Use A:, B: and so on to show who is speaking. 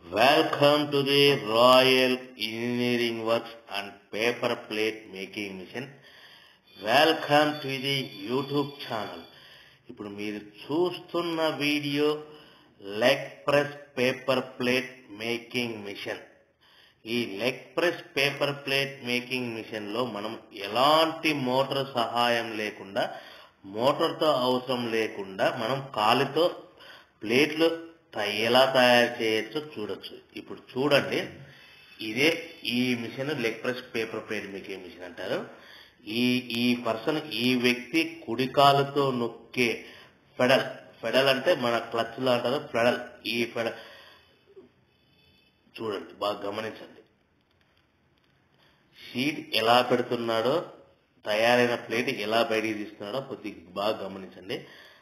A: Welcome to the Royal Engineering Works and Paper Plate Making Mission. Welcome to the YouTube channel ఇప్పుడు మీరు చూస్తున్న video leg press paper plate making mission ఈ leg press paper plate making mission లో మనం ఎలాంటి motor సహాయం లేకుండా మోటార్తో అవసరం లేకుండా మనం కాలుతో ప్లేట్లు త- ఎలా తయారు చేయొచ్చో చూడొచ్చు ఇప్పుడు చూడండి ఇదే ఈ mission leg press paper plate making mission అంటారు ఈ ఈ పర్సన్ ఈ వ్యక్తి కుడి కాలుతో నొక్కే ఫెడల్ ఫెడల్ అంటే మన క్లచ్ లో అంటారు ఫెడల్ ఈ ఫెడల్ చూడండి బాగా గమనించండి షీట్ ఎలా పెడుతున్నాడో తయారైన ప్లేట్ ఎలా బయటికి తీస్తున్నాడో కొద్దిగా బాగా గమనించండి